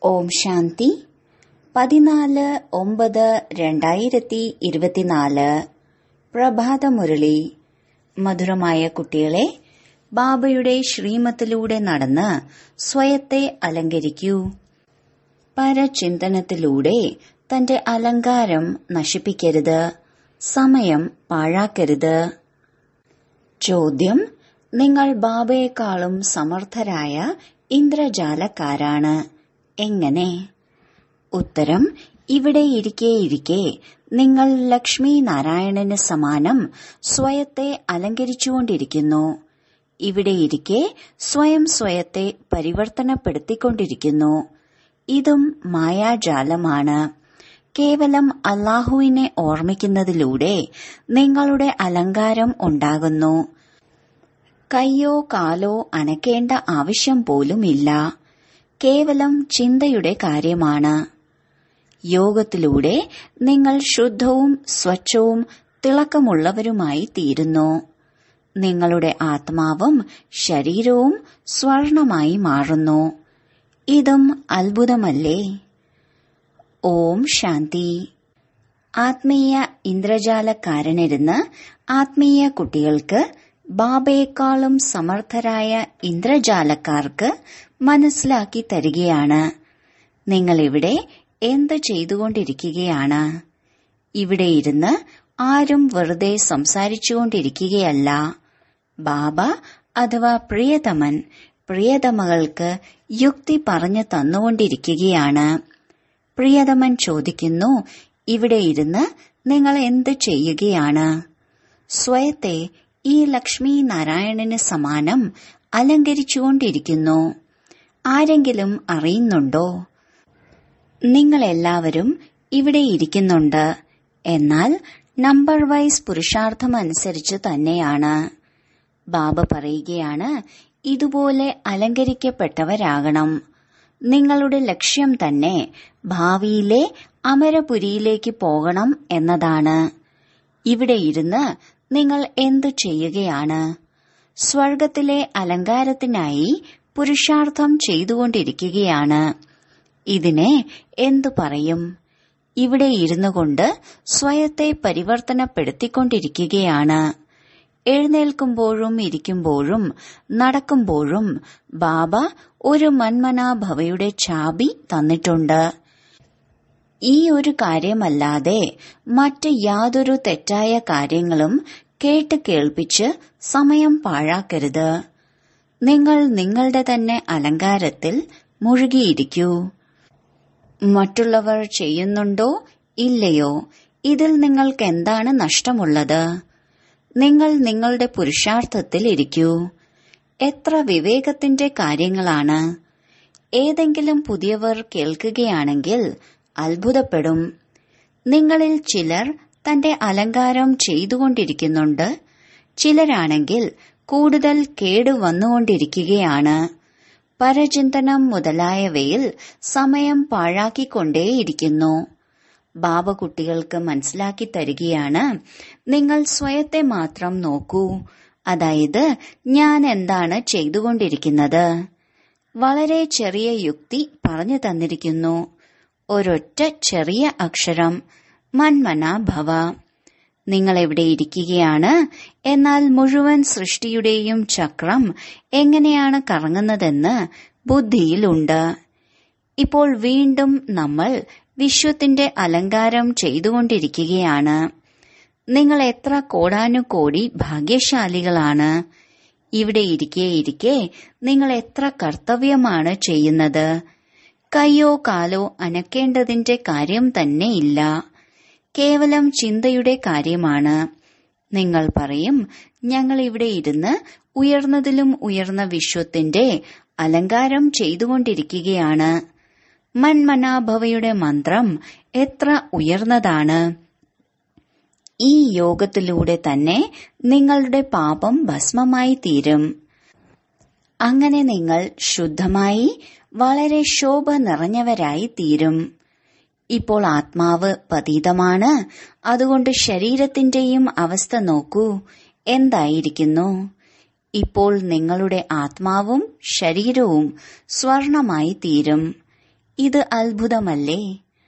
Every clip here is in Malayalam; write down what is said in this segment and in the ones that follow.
ഓം ശാന്തി പതിനാല് ഒമ്പത് രണ്ടായിരത്തി ഇരുപത്തിനാല് പ്രഭാതമുരളി മധുരമായ കുട്ടികളെ ബാബയുടെ ശ്രീമത്തിലൂടെ നടന്ന് സ്വയത്തെ അലങ്കരിക്കൂ പരചിന്തനത്തിലൂടെ തന്റെ അലങ്കാരം നശിപ്പിക്കരുത് സമയം പാഴാക്കരുത് ചോദ്യം നിങ്ങൾ ബാബയെക്കാളും സമർത്ഥരായ ഇന്ദ്രജാലക്കാരാണ് എങ്ങനെ ഉത്തരം ഇവിടെ ഇരിക്കെ ഇരിക്കെ നിങ്ങൾ ലക്ഷ്മി നാരായണന് സമാനം സ്വയത്തെ അലങ്കരിച്ചുകൊണ്ടിരിക്കുന്നു ഇവിടെ ഇരിക്കെ സ്വയം സ്വയത്തെ പരിവർത്തനപ്പെടുത്തിക്കൊണ്ടിരിക്കുന്നു ഇതും മായാജാലമാണ് കേവലം അള്ളാഹുവിനെ ഓർമ്മിക്കുന്നതിലൂടെ നിങ്ങളുടെ അലങ്കാരം ഉണ്ടാകുന്നു കയ്യോ കാലോ അനക്കേണ്ട ആവശ്യം പോലുമില്ല കേവലം ചിന്തയുടെ കാര്യമാണ് യോഗത്തിലൂടെ നിങ്ങൾ ശുദ്ധവും സ്വച്ഛവും തിളക്കമുള്ളവരുമായി തീരുന്നു നിങ്ങളുടെ ആത്മാവും ശരീരവും സ്വർണമായി മാറുന്നു ഇതും അത്ഭുതമല്ലേ ഓം ശാന്തി ആത്മീയ ഇന്ദ്രജാലക്കാരനിരുന്ന് ആത്മീയ കുട്ടികൾക്ക് ബാബയെക്കാളും സമർത്ഥരായ ഇന്ദ്രജാലക്കാർക്ക് മനസ്സിലാക്കി തരികയാണ് നിങ്ങൾ ഇവിടെ എന്ത് ചെയ്തുകൊണ്ടിരിക്കുകയാണ് ഇവിടെ ഇരുന്ന് ആരും വെറുതെ സംസാരിച്ചുകൊണ്ടിരിക്കുകയല്ല ബാബ അഥവാ പ്രിയതമൻ പ്രിയതമകൾക്ക് യുക്തി പറഞ്ഞു തന്നുകൊണ്ടിരിക്കുകയാണ് പ്രിയതമൻ ചോദിക്കുന്നു ഇവിടെ ഇരുന്ന് നിങ്ങൾ എന്ത് ചെയ്യുകയാണ് സ്വയത്തെ ഈ ലക്ഷ്മി നാരായണന് സമാനം അലങ്കരിച്ചുകൊണ്ടിരിക്കുന്നു ആരെങ്കിലും അറിയുന്നുണ്ടോ നിങ്ങളെല്ലാവരും ഇവിടെ ഇരിക്കുന്നുണ്ട് എന്നാൽ നമ്പർ വൈസ് പുരുഷാർത്ഥം അനുസരിച്ച് തന്നെയാണ് ബാബ പറയുകയാണ് ഇതുപോലെ അലങ്കരിക്കപ്പെട്ടവരാകണം നിങ്ങളുടെ ലക്ഷ്യം തന്നെ ഭാവിയിലെ അമരപുരിയിലേക്ക് പോകണം എന്നതാണ് ഇവിടെ ഇരുന്ന് നിങ്ങൾ എന്തു ചെയ്യുകയാണ് സ്വർഗത്തിലെ അലങ്കാരത്തിനായി പുരുഷാർത്ഥം ചെയ്തുകൊണ്ടിരിക്കുകയാണ് ഇതിനെ എന്തു പറയും ഇവിടെ ഇരുന്നു കൊണ്ട് സ്വയത്തെ പരിവർത്തനപ്പെടുത്തിക്കൊണ്ടിരിക്കുകയാണ് എഴുന്നേൽക്കുമ്പോഴും ഇരിക്കുമ്പോഴും നടക്കുമ്പോഴും ബാബ ഒരു മന്മനാഭവയുടെ ചാബി തന്നിട്ടുണ്ട് ഈ ഒരു കാര്യമല്ലാതെ മറ്റ് യാതൊരു തെറ്റായ കാര്യങ്ങളും കേട്ട് കേൾപ്പിച്ച് സമയം പാഴാക്കരുത് നിങ്ങൾ നിങ്ങളുടെ തന്നെ അലങ്കാരത്തിൽ മുഴുകിയിരിക്കൂ മറ്റുള്ളവർ ചെയ്യുന്നുണ്ടോ ഇല്ലയോ ഇതിൽ നിങ്ങൾക്ക് എന്താണ് നഷ്ടമുള്ളത് നിങ്ങൾ നിങ്ങളുടെ പുരുഷാർത്ഥത്തിൽ ഇരിക്കൂ എത്ര വിവേകത്തിന്റെ കാര്യങ്ങളാണ് ഏതെങ്കിലും പുതിയവർ കേൾക്കുകയാണെങ്കിൽ അത്ഭുതപ്പെടും നിങ്ങളിൽ ചിലർ തന്റെ അലങ്കാരം ചെയ്തുകൊണ്ടിരിക്കുന്നുണ്ട് ചിലരാണെങ്കിൽ കൂടുതൽ കേടു വന്നുകൊണ്ടിരിക്കുകയാണ് പരചിന്തനം മുതലായവയിൽ സമയം പാഴാക്കിക്കൊണ്ടേയിരിക്കുന്നു ബാബ കുട്ടികൾക്ക് മനസ്സിലാക്കി തരികയാണ് നിങ്ങൾ സ്വയത്തെ മാത്രം നോക്കൂ അതായത് ഞാൻ എന്താണ് ചെയ്തുകൊണ്ടിരിക്കുന്നത് വളരെ ചെറിയ യുക്തി പറഞ്ഞു തന്നിരിക്കുന്നു ഒരൊറ്റ ചെറിയ അക്ഷരം മന്മന ഭവ നിങ്ങൾ എവിടെ ഇരിക്കുകയാണ് എന്നാൽ മുഴുവൻ സൃഷ്ടിയുടെയും ചക്രം എങ്ങനെയാണ് കറങ്ങുന്നതെന്ന് ബുദ്ധിയിലുണ്ട് ഇപ്പോൾ വീണ്ടും നമ്മൾ വിശ്വത്തിന്റെ അലങ്കാരം ചെയ്തുകൊണ്ടിരിക്കുകയാണ് നിങ്ങൾ എത്ര കോടാനുകോടി ഭാഗ്യശാലികളാണ് ഇവിടെ ഇരിക്കെ ഇരിക്കെ നിങ്ങൾ എത്ര കർത്തവ്യമാണ് ചെയ്യുന്നത് കയ്യോ കാലോ അനക്കേണ്ടതിന്റെ കാര്യം തന്നെ ഇല്ല കേവലം ചിന്തയുടെ കാര്യമാണ് നിങ്ങൾ പറയും ഞങ്ങൾ ഇവിടെ ഇരുന്ന് ഉയർന്നതിലും ഉയർന്ന വിശ്വത്തിന്റെ അലങ്കാരം ചെയ്തുകൊണ്ടിരിക്കുകയാണ് മന്മനാഭവയുടെ മന്ത്രം എത്ര ഉയർന്നതാണ് ഈ യോഗത്തിലൂടെ തന്നെ നിങ്ങളുടെ പാപം ഭസ്മമായി തീരും അങ്ങനെ നിങ്ങൾ ശുദ്ധമായി വളരെ ശോഭ നിറഞ്ഞവരായി തീരും ഇപ്പോൾ ആത്മാവ് പതീതമാണ് അതുകൊണ്ട് ശരീരത്തിന്റെയും അവസ്ഥ നോക്കൂ എന്തായിരിക്കുന്നു ഇപ്പോൾ നിങ്ങളുടെ ആത്മാവും ശരീരവും സ്വർണമായി തീരും ഇത് അത്ഭുതമല്ലേ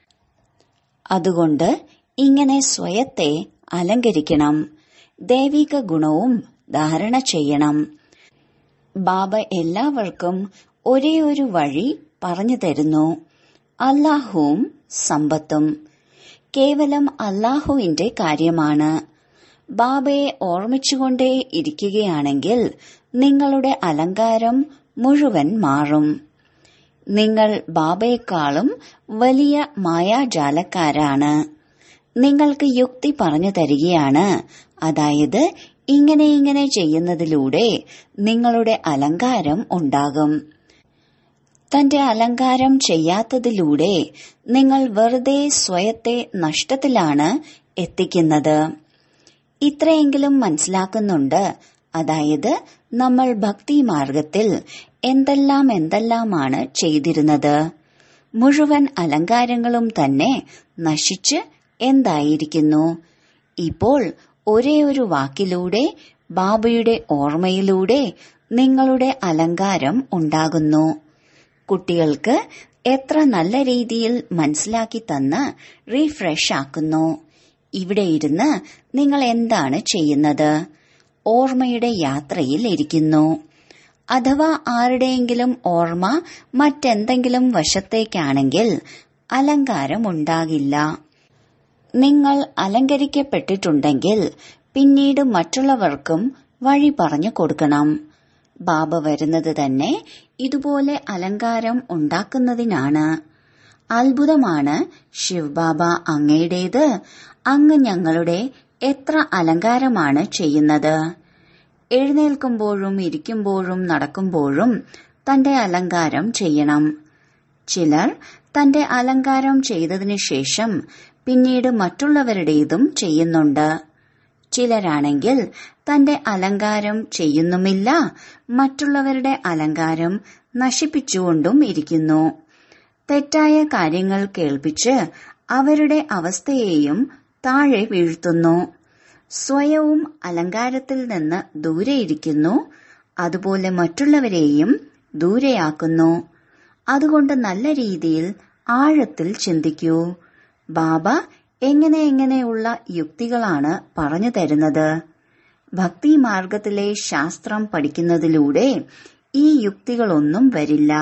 അതുകൊണ്ട് ഇങ്ങനെ സ്വയത്തെ അലങ്കരിക്കണം ദൈവിക ഗുണവും ധാരണ ചെയ്യണം ബാബ എല്ലാവർക്കും ഒരേ ഒരു വഴി പറഞ്ഞു തരുന്നു അല്ലാഹുവും സമ്പത്തും കേവലം അല്ലാഹുവിന്റെ കാര്യമാണ് ബാബയെ ഓർമ്മിച്ചുകൊണ്ടേ ഇരിക്കുകയാണെങ്കിൽ നിങ്ങളുടെ അലങ്കാരം മുഴുവൻ മാറും നിങ്ങൾ ബാബയെക്കാളും വലിയ മായാജാലക്കാരാണ് നിങ്ങൾക്ക് യുക്തി പറഞ്ഞു തരികയാണ് അതായത് ഇങ്ങനെ ഇങ്ങനെ ചെയ്യുന്നതിലൂടെ നിങ്ങളുടെ അലങ്കാരം ഉണ്ടാകും തന്റെ അലങ്കാരം ചെയ്യാത്തതിലൂടെ നിങ്ങൾ വെറുതെ സ്വയത്തെ നഷ്ടത്തിലാണ് എത്തിക്കുന്നത് ഇത്രയെങ്കിലും മനസ്സിലാക്കുന്നുണ്ട് അതായത് നമ്മൾ ഭക്തി മാർഗത്തിൽ എന്തെല്ലാം എന്തെല്ലാമാണ് ചെയ്തിരുന്നത് മുഴുവൻ അലങ്കാരങ്ങളും തന്നെ നശിച്ച് എന്തായിരിക്കുന്നു ഇപ്പോൾ ഒരേ ഒരു വാക്കിലൂടെ ബാബയുടെ ഓർമ്മയിലൂടെ നിങ്ങളുടെ അലങ്കാരം ഉണ്ടാകുന്നു കുട്ടികൾക്ക് എത്ര നല്ല രീതിയിൽ മനസ്സിലാക്കി തന്ന് റീഫ്രഷ് ആക്കുന്നു ഇവിടെ ഇരുന്ന് നിങ്ങൾ എന്താണ് ചെയ്യുന്നത് ഓർമ്മയുടെ യാത്രയിൽ ഇരിക്കുന്നു അഥവാ ആരുടെയെങ്കിലും ഓർമ്മ മറ്റെന്തെങ്കിലും വശത്തേക്കാണെങ്കിൽ അലങ്കാരം ഉണ്ടാകില്ല നിങ്ങൾ അലങ്കരിക്കപ്പെട്ടിട്ടുണ്ടെങ്കിൽ പിന്നീട് മറ്റുള്ളവർക്കും വഴി പറഞ്ഞു കൊടുക്കണം ബാബ വരുന്നത് തന്നെ ഇതുപോലെ അലങ്കാരം ഉണ്ടാക്കുന്നതിനാണ് അത്ഭുതമാണ് ശിവബാബ അങ്ങയുടേത് അങ്ങ് ഞങ്ങളുടെ എത്ര അലങ്കാരമാണ് ചെയ്യുന്നത് എഴുന്നേൽക്കുമ്പോഴും ഇരിക്കുമ്പോഴും നടക്കുമ്പോഴും തന്റെ അലങ്കാരം ചെയ്യണം ചിലർ തന്റെ അലങ്കാരം ചെയ്തതിനു ശേഷം പിന്നീട് മറ്റുള്ളവരുടേതും ചെയ്യുന്നുണ്ട് ചിലരാണെങ്കിൽ തന്റെ അലങ്കാരം ചെയ്യുന്നുമില്ല മറ്റുള്ളവരുടെ അലങ്കാരം നശിപ്പിച്ചുകൊണ്ടും ഇരിക്കുന്നു തെറ്റായ കാര്യങ്ങൾ കേൾപ്പിച്ച് അവരുടെ അവസ്ഥയെയും താഴെ വീഴ്ത്തുന്നു സ്വയവും അലങ്കാരത്തിൽ നിന്ന് ദൂരെയിരിക്കുന്നു അതുപോലെ മറ്റുള്ളവരെയും ദൂരെയാക്കുന്നു അതുകൊണ്ട് നല്ല രീതിയിൽ ആഴത്തിൽ ചിന്തിക്കൂ ബാബ എങ്ങനെ എങ്ങനെയുള്ള യുക്തികളാണ് പറഞ്ഞു തരുന്നത് ഭക്തി മാർഗത്തിലെ ശാസ്ത്രം പഠിക്കുന്നതിലൂടെ ഈ യുക്തികളൊന്നും വരില്ല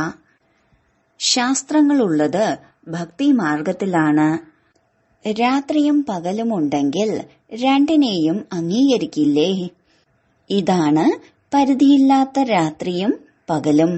ശാസ്ത്രങ്ങളുള്ളത് ഭക്തി മാർഗത്തിലാണ് രാത്രിയും പകലും ഉണ്ടെങ്കിൽ രണ്ടിനെയും അംഗീകരിക്കില്ലേ ഇതാണ് പരിധിയില്ലാത്ത രാത്രിയും പകലും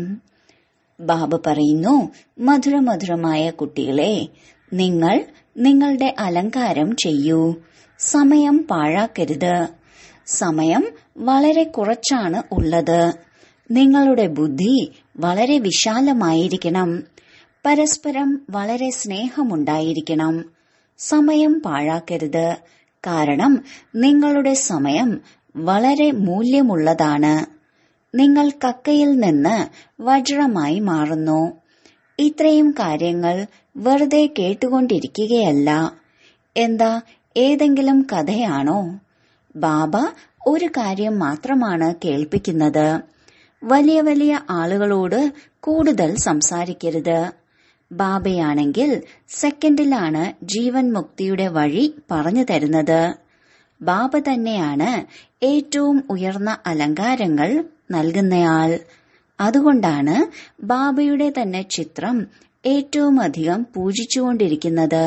ബാബ പറയുന്നു മധുരമധുരമായ കുട്ടികളെ നിങ്ങൾ നിങ്ങളുടെ അലങ്കാരം ചെയ്യൂ സമയം പാഴാക്കരുത് സമയം വളരെ കുറച്ചാണ് ഉള്ളത് നിങ്ങളുടെ ബുദ്ധി വളരെ വിശാലമായിരിക്കണം പരസ്പരം വളരെ സ്നേഹമുണ്ടായിരിക്കണം സമയം പാഴാക്കരുത് കാരണം നിങ്ങളുടെ സമയം വളരെ മൂല്യമുള്ളതാണ് നിങ്ങൾ കക്കയിൽ നിന്ന് വജ്രമായി മാറുന്നു ഇത്രയും കാര്യങ്ങൾ വെറുതെ കേട്ടുകൊണ്ടിരിക്കുകയല്ല എന്താ ഏതെങ്കിലും കഥയാണോ ബാബ ഒരു കാര്യം മാത്രമാണ് കേൾപ്പിക്കുന്നത് വലിയ വലിയ ആളുകളോട് കൂടുതൽ സംസാരിക്കരുത് ബാബയാണെങ്കിൽ സെക്കൻഡിലാണ് ജീവൻ മുക്തിയുടെ വഴി പറഞ്ഞു തരുന്നത് ബാബ തന്നെയാണ് ഏറ്റവും ഉയർന്ന അലങ്കാരങ്ങൾ നൽകുന്നയാൾ അതുകൊണ്ടാണ് ബാബയുടെ തന്നെ ചിത്രം ഏറ്റവും അധികം പൂജിച്ചുകൊണ്ടിരിക്കുന്നത്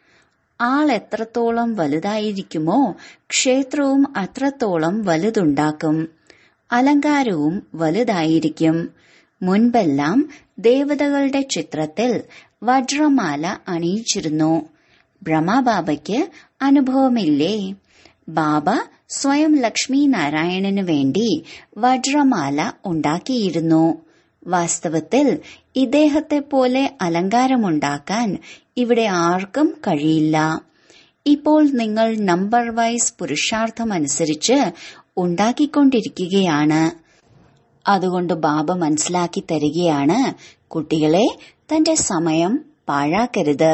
ആൾ എത്രത്തോളം വലുതായിരിക്കുമോ ക്ഷേത്രവും അത്രത്തോളം വലുതുണ്ടാക്കും അലങ്കാരവും വലുതായിരിക്കും മുൻപെല്ലാം ദേവതകളുടെ ചിത്രത്തിൽ വജ്രമാല അണിയിച്ചിരുന്നു ബ്രഹ്മബാബയ്ക്ക് അനുഭവമില്ലേ ബാബ സ്വയം ലക്ഷ്മി നാരായണന് വേണ്ടി വജ്രമാല ഉണ്ടാക്കിയിരുന്നു വാസ്തവത്തിൽ ഇദ്ദേഹത്തെ പോലെ അലങ്കാരമുണ്ടാക്കാൻ ഇവിടെ ആർക്കും കഴിയില്ല ഇപ്പോൾ നിങ്ങൾ നമ്പർ വൈസ് പുരുഷാർത്ഥമനുസരിച്ച് ഉണ്ടാക്കിക്കൊണ്ടിരിക്കുകയാണ് അതുകൊണ്ട് ബാബ മനസ്സിലാക്കി തരികയാണ് കുട്ടികളെ തന്റെ സമയം പാഴാക്കരുത്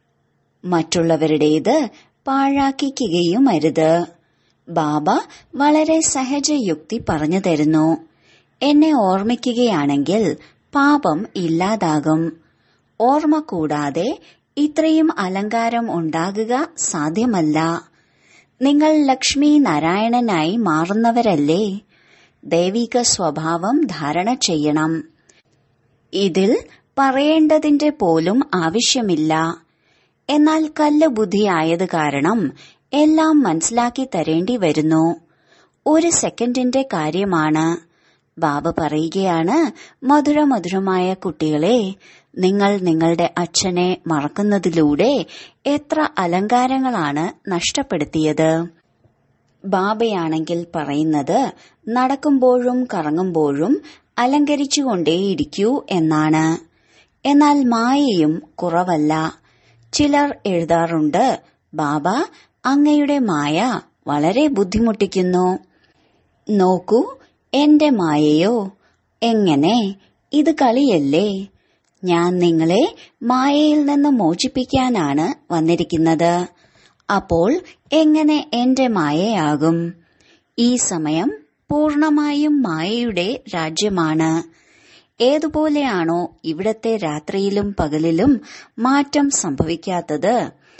മറ്റുള്ളവരുടേത് പാഴാക്കിക്കുകയും അരുത് ബാബ വളരെ സഹജയുക്തി പറഞ്ഞു തരുന്നു എന്നെ ഓർമ്മിക്കുകയാണെങ്കിൽ പാപം ഇല്ലാതാകും ഓർമ്മ കൂടാതെ ഇത്രയും അലങ്കാരം ഉണ്ടാകുക സാധ്യമല്ല നിങ്ങൾ ലക്ഷ്മി നാരായണനായി മാറുന്നവരല്ലേ ദൈവിക സ്വഭാവം ധാരണ ചെയ്യണം ഇതിൽ പറയേണ്ടതിന്റെ പോലും ആവശ്യമില്ല എന്നാൽ കല്ല് ബുദ്ധിയായത് കാരണം എല്ലാം മനസ്സിലാക്കി തരേണ്ടി വരുന്നു ഒരു സെക്കൻഡിന്റെ കാര്യമാണ് ബാബ പറയുകയാണ് മധുരമധുരമായ കുട്ടികളെ നിങ്ങൾ നിങ്ങളുടെ അച്ഛനെ മറക്കുന്നതിലൂടെ എത്ര അലങ്കാരങ്ങളാണ് നഷ്ടപ്പെടുത്തിയത് ബാബയാണെങ്കിൽ പറയുന്നത് നടക്കുമ്പോഴും കറങ്ങുമ്പോഴും അലങ്കരിച്ചുകൊണ്ടേയിരിക്കൂ എന്നാണ് എന്നാൽ മായയും കുറവല്ല ചിലർ എഴുതാറുണ്ട് ബാബ അങ്ങയുടെ മായ വളരെ ബുദ്ധിമുട്ടിക്കുന്നു നോക്കൂ എന്റെ മായയോ എങ്ങനെ ഇത് കളിയല്ലേ ഞാൻ നിങ്ങളെ മായയിൽ നിന്ന് മോചിപ്പിക്കാനാണ് വന്നിരിക്കുന്നത് അപ്പോൾ എങ്ങനെ എന്റെ മായയാകും ഈ സമയം പൂർണമായും മായയുടെ രാജ്യമാണ് ഏതുപോലെയാണോ ഇവിടത്തെ രാത്രിയിലും പകലിലും മാറ്റം സംഭവിക്കാത്തത്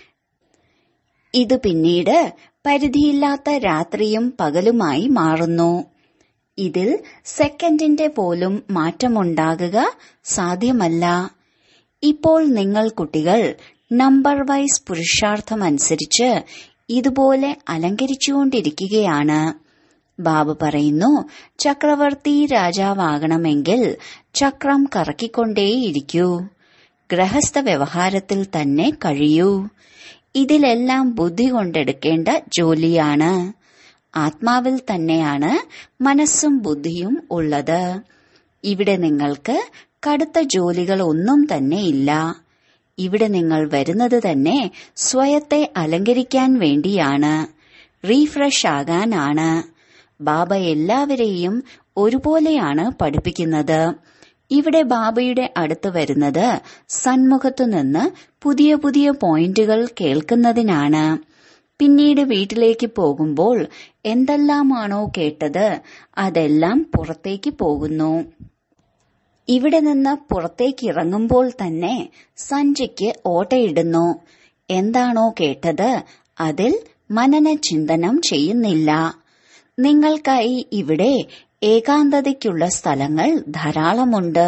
ഇത് പിന്നീട് പരിധിയില്ലാത്ത രാത്രിയും പകലുമായി മാറുന്നു ഇതിൽ സെക്കൻഡിന്റെ പോലും മാറ്റമുണ്ടാകുക സാധ്യമല്ല ഇപ്പോൾ നിങ്ങൾ കുട്ടികൾ നമ്പർ വൈസ് പുരുഷാർത്ഥമനുസരിച്ച് ഇതുപോലെ അലങ്കരിച്ചുകൊണ്ടിരിക്കുകയാണ് ബാബു പറയുന്നു ചക്രവർത്തി രാജാവാകണമെങ്കിൽ ചക്രം കറക്കിക്കൊണ്ടേയിരിക്കൂ ഗൃഹസ്ഥ വ്യവഹാരത്തിൽ തന്നെ കഴിയൂ ഇതിലെല്ലാം ബുദ്ധി കൊണ്ടെടുക്കേണ്ട ജോലിയാണ് ആത്മാവിൽ തന്നെയാണ് മനസ്സും ബുദ്ധിയും ഉള്ളത് ഇവിടെ നിങ്ങൾക്ക് കടുത്ത ജോലികൾ ഒന്നും തന്നെ ഇല്ല ഇവിടെ നിങ്ങൾ വരുന്നത് തന്നെ സ്വയത്തെ അലങ്കരിക്കാൻ വേണ്ടിയാണ് റീഫ്രഷ് ആകാനാണ് ബാബ എല്ലാവരെയും ഒരുപോലെയാണ് പഠിപ്പിക്കുന്നത് ഇവിടെ ബാബയുടെ അടുത്ത് വരുന്നത് സന്മുഖത്തു നിന്ന് പുതിയ പുതിയ പോയിന്റുകൾ കേൾക്കുന്നതിനാണ് പിന്നീട് വീട്ടിലേക്ക് പോകുമ്പോൾ എന്തെല്ലാമാണോ കേട്ടത് അതെല്ലാം പുറത്തേക്ക് പോകുന്നു ഇവിടെ നിന്ന് പുറത്തേക്ക് ഇറങ്ങുമ്പോൾ തന്നെ സഞ്ചിക്ക് ഓട്ടയിടുന്നു എന്താണോ കേട്ടത് അതിൽ മനന ചിന്തനം ചെയ്യുന്നില്ല നിങ്ങൾക്കായി ഇവിടെ ഏകാന്തതയ്ക്കുള്ള സ്ഥലങ്ങൾ ധാരാളമുണ്ട്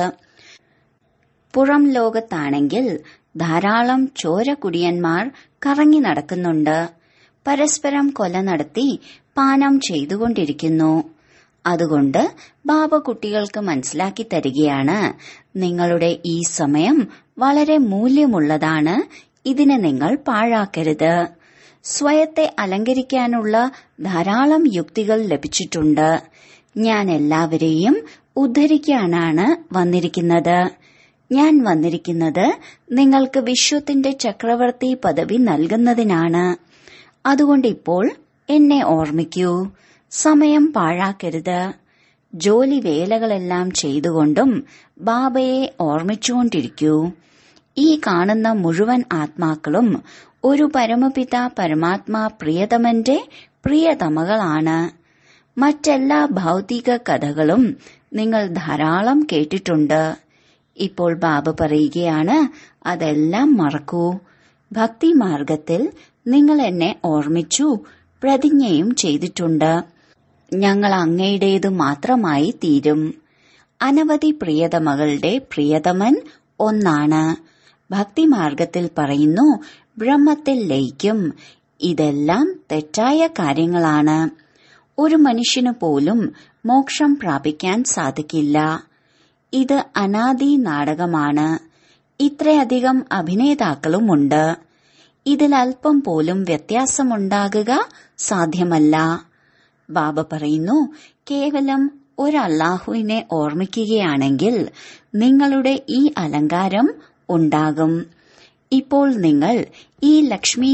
പുറം ലോകത്താണെങ്കിൽ ധാരാളം ചോരകുടിയന്മാർ കറങ്ങി നടക്കുന്നുണ്ട് പരസ്പരം കൊല നടത്തി പാനം ചെയ്തുകൊണ്ടിരിക്കുന്നു അതുകൊണ്ട് ബാബ കുട്ടികൾക്ക് മനസ്സിലാക്കി തരികയാണ് നിങ്ങളുടെ ഈ സമയം വളരെ മൂല്യമുള്ളതാണ് ഇതിനെ നിങ്ങൾ പാഴാക്കരുത് സ്വയത്തെ അലങ്കരിക്കാനുള്ള ധാരാളം യുക്തികൾ ലഭിച്ചിട്ടുണ്ട് ഞാൻ എല്ലാവരെയും ഉദ്ധരിക്കാനാണ് വന്നിരിക്കുന്നത് ഞാൻ വന്നിരിക്കുന്നത് നിങ്ങൾക്ക് വിശ്വത്തിന്റെ ചക്രവർത്തി പദവി നൽകുന്നതിനാണ് അതുകൊണ്ട് ഇപ്പോൾ എന്നെ ഓർമ്മിക്കൂ സമയം പാഴാക്കരുത് ജോലി വേലകളെല്ലാം ചെയ്തുകൊണ്ടും ബാബയെ ഓർമ്മിച്ചുകൊണ്ടിരിക്കൂ ഈ കാണുന്ന മുഴുവൻ ആത്മാക്കളും ഒരു പരമപിത പരമാത്മാ പ്രിയതമന്റെ പ്രിയതമകളാണ് മറ്റെല്ലാ ഭൗതിക കഥകളും നിങ്ങൾ ധാരാളം കേട്ടിട്ടുണ്ട് ഇപ്പോൾ ബാബ പറയുകയാണ് അതെല്ലാം മറക്കൂ ഭക്തി മാർഗത്തിൽ നിങ്ങൾ എന്നെ ഓർമ്മിച്ചു പ്രതിജ്ഞയും ചെയ്തിട്ടുണ്ട് ഞങ്ങൾ അങ്ങയുടേത് മാത്രമായി തീരും അനവധി പ്രിയതമകളുടെ പ്രിയതമൻ ഒന്നാണ് ഭക്തിമാർഗത്തിൽ പറയുന്നു ബ്രഹ്മത്തിൽ ലയിക്കും ഇതെല്ലാം തെറ്റായ കാര്യങ്ങളാണ് ഒരു മനുഷ്യന് പോലും മോക്ഷം പ്രാപിക്കാൻ സാധിക്കില്ല ഇത് അനാദി നാടകമാണ് ഇത്രയധികം അഭിനേതാക്കളുമുണ്ട് ഇതിൽ അല്പം പോലും വ്യത്യാസമുണ്ടാകുക സാധ്യമല്ല ബാബ പറയുന്നു കേവലം ഒരു അള്ളാഹുവിനെ ഓർമ്മിക്കുകയാണെങ്കിൽ നിങ്ങളുടെ ഈ അലങ്കാരം ഉണ്ടാകും ഇപ്പോൾ നിങ്ങൾ ഈ ലക്ഷ്മി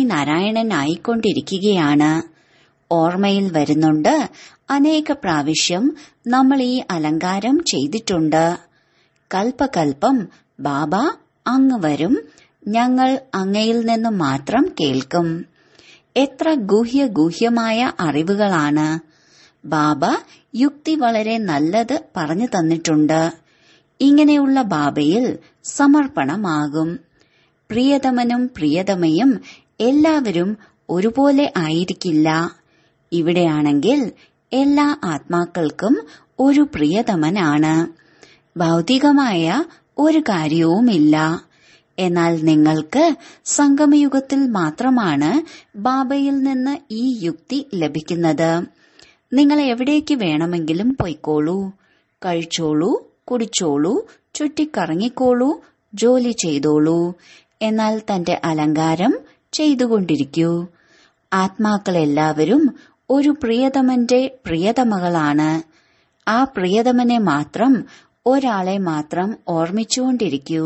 നാരായണനായിക്കൊണ്ടിരിക്കുകയാണ് ഓർമ്മയിൽ വരുന്നുണ്ട് അനേക പ്രാവശ്യം നമ്മൾ ഈ അലങ്കാരം ചെയ്തിട്ടുണ്ട് കൽപ്പകൽപ്പം ബാബ അങ്ങ് വരും ഞങ്ങൾ അങ്ങയിൽ നിന്ന് മാത്രം കേൾക്കും എത്ര ഗൂഹ്യ ഗൂഹ്യമായ അറിവുകളാണ് ബാബ യുക്തി വളരെ നല്ലത് പറഞ്ഞു തന്നിട്ടുണ്ട് ഇങ്ങനെയുള്ള ബാബയിൽ സമർപ്പണമാകും പ്രിയതമനും പ്രിയതമയും എല്ലാവരും ഒരുപോലെ ആയിരിക്കില്ല ഇവിടെയാണെങ്കിൽ എല്ലാ ആത്മാക്കൾക്കും ഒരു പ്രിയതമനാണ് ഭൗതികമായ ഒരു കാര്യവുമില്ല എന്നാൽ നിങ്ങൾക്ക് സംഗമയുഗത്തിൽ മാത്രമാണ് ബാബയിൽ നിന്ന് ഈ യുക്തി ലഭിക്കുന്നത് നിങ്ങൾ എവിടേക്ക് വേണമെങ്കിലും പൊയ്ക്കോളൂ കഴിച്ചോളൂ കുടിച്ചോളൂ ചുറ്റിക്കറങ്ങിക്കോളൂ ജോലി ചെയ്തോളൂ എന്നാൽ തന്റെ അലങ്കാരം ചെയ്തുകൊണ്ടിരിക്കൂ ആത്മാക്കളെല്ലാവരും ഒരു പ്രിയതമന്റെ പ്രിയതമകളാണ് ആ പ്രിയതമനെ മാത്രം ഒരാളെ മാത്രം ഓർമ്മിച്ചുകൊണ്ടിരിക്കൂ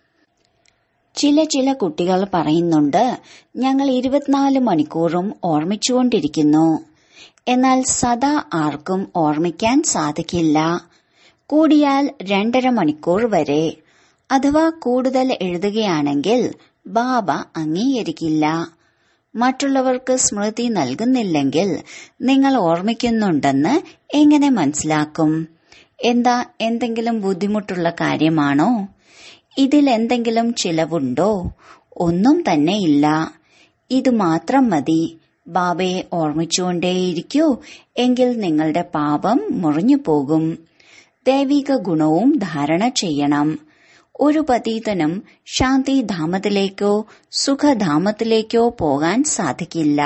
ചില ചില കുട്ടികൾ പറയുന്നുണ്ട് ഞങ്ങൾ ഇരുപത്തിനാല് മണിക്കൂറും ഓർമ്മിച്ചുകൊണ്ടിരിക്കുന്നു എന്നാൽ സദാ ആർക്കും ഓർമ്മിക്കാൻ സാധിക്കില്ല കൂടിയാൽ രണ്ടര മണിക്കൂർ വരെ അഥവാ കൂടുതൽ എഴുതുകയാണെങ്കിൽ ബാബ അംഗീകരിക്കില്ല മറ്റുള്ളവർക്ക് സ്മൃതി നൽകുന്നില്ലെങ്കിൽ നിങ്ങൾ ഓർമ്മിക്കുന്നുണ്ടെന്ന് എങ്ങനെ മനസ്സിലാക്കും എന്താ എന്തെങ്കിലും ബുദ്ധിമുട്ടുള്ള കാര്യമാണോ ഇതിൽ എന്തെങ്കിലും ചിലവുണ്ടോ ഒന്നും തന്നെ ഇല്ല ഇത് മാത്രം മതി ബാബയെ ഓർമ്മിച്ചുകൊണ്ടേയിരിക്കൂ എങ്കിൽ നിങ്ങളുടെ പാപം മുറിഞ്ഞു പോകും ദൈവിക ഗുണവും ധാരണ ചെയ്യണം ഒരു പതീതനും ശാന്തിധാമത്തിലേക്കോ സുഖധാമത്തിലേക്കോ പോകാൻ സാധിക്കില്ല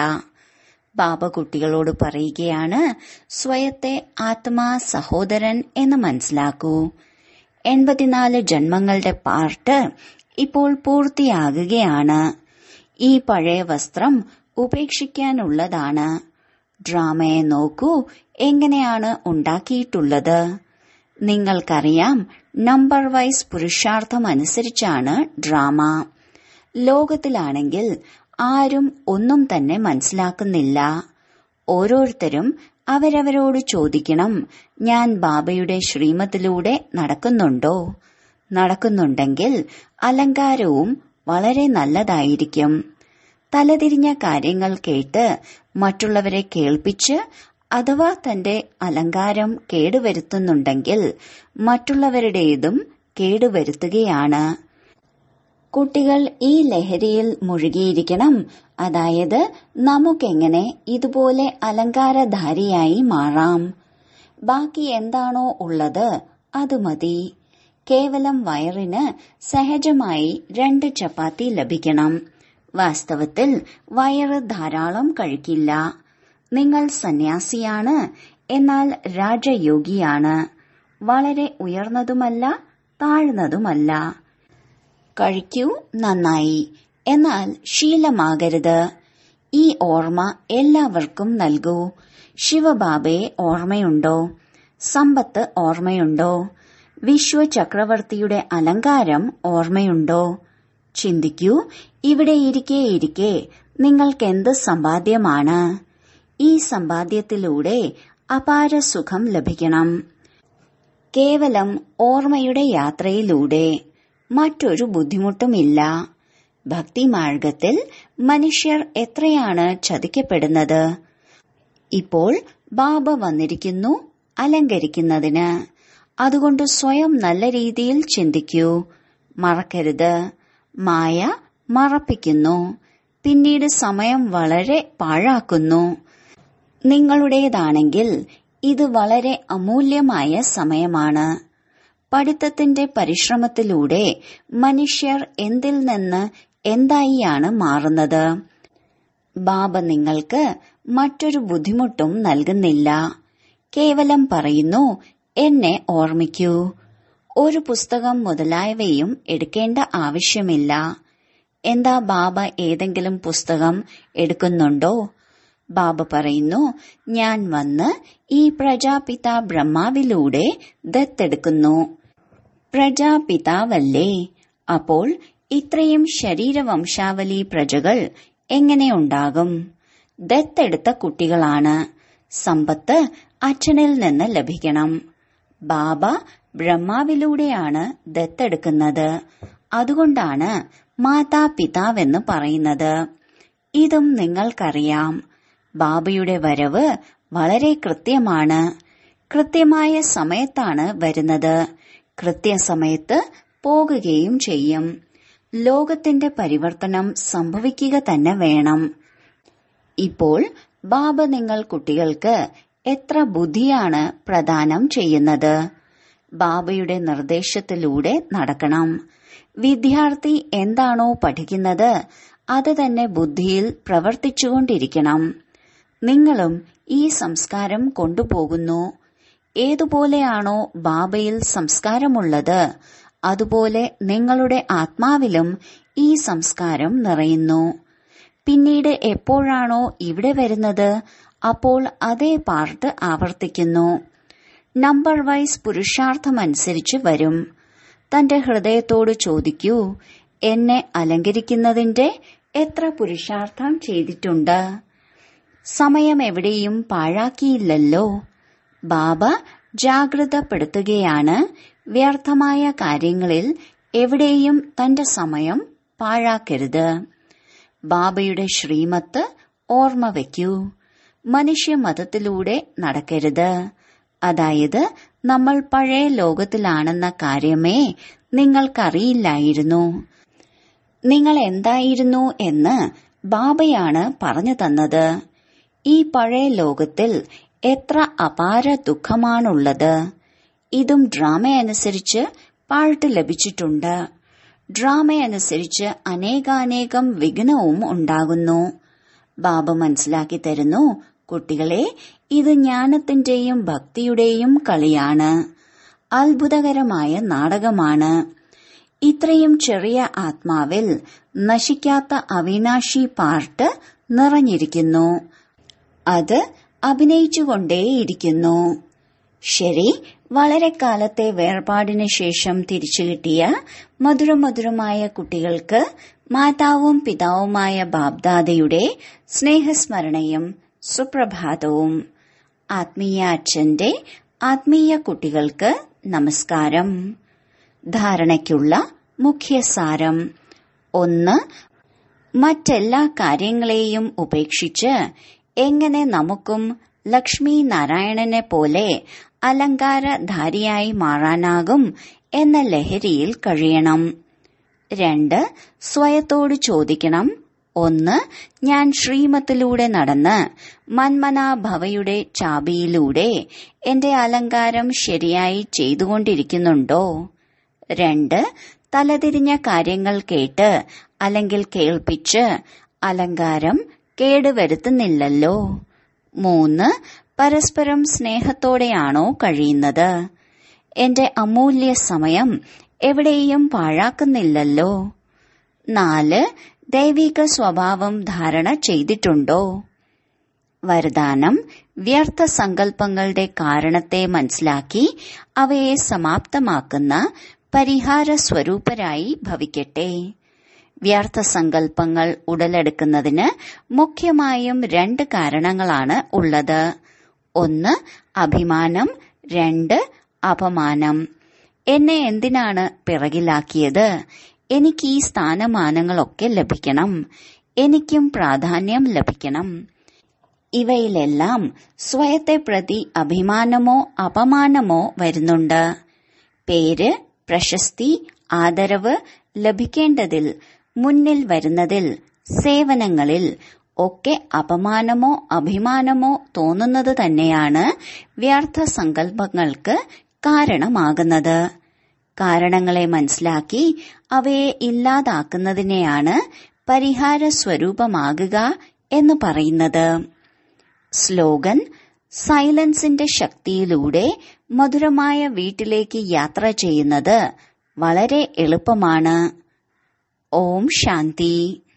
ബാബ കുട്ടികളോട് പറയുകയാണ് സ്വയത്തെ ആത്മാ സഹോദരൻ എന്ന് മനസ്സിലാക്കൂ എൺപത്തിനാല് ജന്മങ്ങളുടെ പാർട്ട് ഇപ്പോൾ പൂർത്തിയാകുകയാണ് ഈ പഴയ വസ്ത്രം ഉപേക്ഷിക്കാനുള്ളതാണ് ഡ്രാമയെ നോക്കൂ എങ്ങനെയാണ് ഉണ്ടാക്കിയിട്ടുള്ളത് നിങ്ങൾക്കറിയാം നമ്പർ വൈസ് പുരുഷാർത്ഥം അനുസരിച്ചാണ് ഡ്രാമ ലോകത്തിലാണെങ്കിൽ ആരും ഒന്നും തന്നെ മനസ്സിലാക്കുന്നില്ല ഓരോരുത്തരും അവരവരോട് ചോദിക്കണം ഞാൻ ബാബയുടെ ശ്രീമത്തിലൂടെ നടക്കുന്നുണ്ടോ നടക്കുന്നുണ്ടെങ്കിൽ അലങ്കാരവും വളരെ നല്ലതായിരിക്കും തലതിരിഞ്ഞ കാര്യങ്ങൾ കേട്ട് മറ്റുള്ളവരെ കേൾപ്പിച്ച് അഥവാ തന്റെ അലങ്കാരം കേടുവരുത്തുന്നുണ്ടെങ്കിൽ മറ്റുള്ളവരുടേതും കേടുവരുത്തുകയാണ് കുട്ടികൾ ഈ ലഹരിയിൽ മുഴുകിയിരിക്കണം അതായത് നമുക്കെങ്ങനെ ഇതുപോലെ അലങ്കാരധാരിയായി മാറാം ബാക്കി എന്താണോ ഉള്ളത് അത് മതി കേവലം വയറിന് സഹജമായി രണ്ട് ചപ്പാത്തി ലഭിക്കണം വാസ്തവത്തിൽ വയറ് ധാരാളം കഴിക്കില്ല നിങ്ങൾ സന്യാസിയാണ് എന്നാൽ രാജയോഗിയാണ് വളരെ ഉയർന്നതുമല്ല താഴ്ന്നതുമല്ല കഴിക്കൂ നന്നായി എന്നാൽ ശീലമാകരുത് ഈ ഓർമ്മ എല്ലാവർക്കും നൽകൂ ശിവബാബയെ ഓർമ്മയുണ്ടോ സമ്പത്ത് ഓർമ്മയുണ്ടോ വിശ്വചക്രവർത്തിയുടെ അലങ്കാരം ഓർമ്മയുണ്ടോ ചിന്തിക്കൂ ഇവിടെ ഇരിക്കെ ഇരിക്കെ നിങ്ങൾക്കെന്ത് സമ്പാദ്യമാണ് ഈ സമ്പാദ്യത്തിലൂടെ അപാര സുഖം ലഭിക്കണം കേവലം ഓർമ്മയുടെ യാത്രയിലൂടെ മറ്റൊരു ബുദ്ധിമുട്ടുമില്ല ഭക്തിമാർഗത്തിൽ മനുഷ്യർ എത്രയാണ് ചതിക്കപ്പെടുന്നത് ഇപ്പോൾ ബാബ വന്നിരിക്കുന്നു അലങ്കരിക്കുന്നതിന് അതുകൊണ്ട് സ്വയം നല്ല രീതിയിൽ ചിന്തിക്കൂ മറക്കരുത് മായ മറപ്പിക്കുന്നു പിന്നീട് സമയം വളരെ പാഴാക്കുന്നു നിങ്ങളുടേതാണെങ്കിൽ ഇത് വളരെ അമൂല്യമായ സമയമാണ് പഠിത്തത്തിന്റെ പരിശ്രമത്തിലൂടെ മനുഷ്യർ എന്തിൽ നിന്ന് എന്തായിയാണ് മാറുന്നത് ബാബ നിങ്ങൾക്ക് മറ്റൊരു ബുദ്ധിമുട്ടും നൽകുന്നില്ല കേവലം പറയുന്നു എന്നെ ഓർമ്മിക്കൂ ഒരു പുസ്തകം മുതലായവയും എടുക്കേണ്ട ആവശ്യമില്ല എന്താ ബാബ ഏതെങ്കിലും പുസ്തകം എടുക്കുന്നുണ്ടോ ബാബ പറയുന്നു ഞാൻ വന്ന് ഈ പ്രജാപിത ബ്രഹ്മാവിലൂടെ ദത്തെടുക്കുന്നു പ്രജാപിതാവല്ലേ അപ്പോൾ ഇത്രയും ശരീരവംശാവലി പ്രജകൾ എങ്ങനെ ഉണ്ടാകും ദത്തെടുത്ത കുട്ടികളാണ് സമ്പത്ത് അച്ഛനിൽ നിന്ന് ലഭിക്കണം ബാബ ബ്രഹ്മാവിലൂടെയാണ് ദത്തെടുക്കുന്നത് അതുകൊണ്ടാണ് മാതാപിതാവെന്ന് പറയുന്നത് ഇതും നിങ്ങൾക്കറിയാം ബാബയുടെ വരവ് വളരെ കൃത്യമാണ് കൃത്യമായ സമയത്താണ് വരുന്നത് കൃത്യസമയത്ത് പോകുകയും ചെയ്യും ലോകത്തിന്റെ പരിവർത്തനം സംഭവിക്കുക തന്നെ വേണം ഇപ്പോൾ ബാബ നിങ്ങൾ കുട്ടികൾക്ക് എത്ര ബുദ്ധിയാണ് പ്രദാനം ചെയ്യുന്നത് ബാബയുടെ നിർദ്ദേശത്തിലൂടെ നടക്കണം വിദ്യാർത്ഥി എന്താണോ പഠിക്കുന്നത് അത് തന്നെ ബുദ്ധിയിൽ പ്രവർത്തിച്ചുകൊണ്ടിരിക്കണം നിങ്ങളും ഈ സംസ്കാരം കൊണ്ടുപോകുന്നു ഏതുപോലെയാണോ ബാബയിൽ സംസ്കാരമുള്ളത് അതുപോലെ നിങ്ങളുടെ ആത്മാവിലും ഈ സംസ്കാരം നിറയുന്നു പിന്നീട് എപ്പോഴാണോ ഇവിടെ വരുന്നത് അപ്പോൾ അതേ പാർട്ട് ആവർത്തിക്കുന്നു നമ്പർ വൈസ് പുരുഷാർത്ഥമനുസരിച്ച് വരും തന്റെ ഹൃദയത്തോട് ചോദിക്കൂ എന്നെ അലങ്കരിക്കുന്നതിന്റെ എത്ര പുരുഷാർത്ഥം ചെയ്തിട്ടുണ്ട് സമയം എവിടെയും പാഴാക്കിയില്ലല്ലോ ബാബ ജാഗ്രതപ്പെടുത്തുകയാണ് വ്യർത്ഥമായ കാര്യങ്ങളിൽ എവിടെയും തന്റെ സമയം പാഴാക്കരുത് ബാബയുടെ ശ്രീമത്ത് ഓർമ്മ വയ്ക്കൂ മനുഷ്യമതത്തിലൂടെ നടക്കരുത് അതായത് നമ്മൾ പഴയ ലോകത്തിലാണെന്ന കാര്യമേ നിങ്ങൾക്കറിയില്ലായിരുന്നു നിങ്ങൾ എന്തായിരുന്നു എന്ന് ബാബയാണ് പറഞ്ഞു തന്നത് ഈ പഴയ ലോകത്തിൽ എത്ര അപാര ദുഃഖമാണുള്ളത് ഇതും ഡ്രാമയനുസരിച്ച് പാഴ്ട്ട് ലഭിച്ചിട്ടുണ്ട് ഡ്രാമയനുസരിച്ച് അനേകാനേകം വിഘ്നവും ഉണ്ടാകുന്നു ബാബ മനസ്സിലാക്കി തരുന്നു കുട്ടികളെ ഇത് ജ്ഞാനത്തിന്റെയും ഭക്തിയുടെയും കളിയാണ് അത്ഭുതകരമായ നാടകമാണ് ഇത്രയും ചെറിയ ആത്മാവിൽ നശിക്കാത്ത അവിനാശി പാർട്ട് നിറഞ്ഞിരിക്കുന്നു അത് അഭിനയിച്ചുകൊണ്ടേയിരിക്കുന്നു ശരി വളരെ കാലത്തെ വേർപാടിന് ശേഷം തിരിച്ചു കിട്ടിയ മധുരമധുരമായ കുട്ടികൾക്ക് മാതാവും പിതാവുമായ ബാബ്ദാദയുടെ സ്നേഹസ്മരണയും സുപ്രഭാതവും ആത്മീയ അച്ഛന്റെ ആത്മീയ കുട്ടികൾക്ക് നമസ്കാരം ധാരണയ്ക്കുള്ള മുഖ്യസാരം ഒന്ന് മറ്റെല്ലാ കാര്യങ്ങളെയും ഉപേക്ഷിച്ച് എങ്ങനെ നമുക്കും ലക്ഷ്മി നാരായണനെ പോലെ അലങ്കാരധാരിയായി മാറാനാകും എന്ന ലഹരിയിൽ കഴിയണം രണ്ട് സ്വയത്തോട് ചോദിക്കണം ഒന്ന് ഞാൻ ശ്രീമത്തിലൂടെ നടന്ന് മന്മനാഭവയുടെ ചാബിയിലൂടെ എന്റെ അലങ്കാരം ശരിയായി ചെയ്തുകൊണ്ടിരിക്കുന്നുണ്ടോ രണ്ട് തലതിരിഞ്ഞ കാര്യങ്ങൾ കേട്ട് അല്ലെങ്കിൽ കേൾപ്പിച്ച് അലങ്കാരം കേടുവരുത്തുന്നില്ലല്ലോ മൂന്ന് പരസ്പരം സ്നേഹത്തോടെയാണോ കഴിയുന്നത് എന്റെ അമൂല്യ സമയം എവിടെയും പാഴാക്കുന്നില്ലല്ലോ നാല് ദൈവിക സ്വഭാവം ധാരണ ചെയ്തിട്ടുണ്ടോ വരദാനം വ്യർത്ഥ സങ്കല്പങ്ങളുടെ കാരണത്തെ മനസ്സിലാക്കി അവയെ സമാപ്തമാക്കുന്ന പരിഹാര സ്വരൂപരായി ഭവിക്കട്ടെ വ്യർത്ഥ സങ്കല്പങ്ങൾ ഉടലെടുക്കുന്നതിന് മുഖ്യമായും രണ്ട് കാരണങ്ങളാണ് ഉള്ളത് ഒന്ന് അഭിമാനം രണ്ട് അപമാനം എന്നെ എന്തിനാണ് പിറകിലാക്കിയത് എനിക്ക് ഈ സ്ഥാനമാനങ്ങളൊക്കെ ലഭിക്കണം എനിക്കും പ്രാധാന്യം ലഭിക്കണം ഇവയിലെല്ലാം സ്വയത്തെ പ്രതി അഭിമാനമോ അപമാനമോ വരുന്നുണ്ട് പേര് പ്രശസ്തി ആദരവ് ലഭിക്കേണ്ടതിൽ മുന്നിൽ വരുന്നതിൽ സേവനങ്ങളിൽ ഒക്കെ അപമാനമോ അഭിമാനമോ തോന്നുന്നത് തന്നെയാണ് വ്യർത്ഥ സങ്കല്പങ്ങൾക്ക് കാരണമാകുന്നത് കാരണങ്ങളെ മനസ്സിലാക്കി അവയെ ഇല്ലാതാക്കുന്നതിനെയാണ് പരിഹാര സ്വരൂപമാകുക എന്ന് പറയുന്നത് സ്ലോഗൻ സൈലൻസിന്റെ ശക്തിയിലൂടെ മധുരമായ വീട്ടിലേക്ക് യാത്ര ചെയ്യുന്നത് വളരെ എളുപ്പമാണ് ഓം ശാന്തി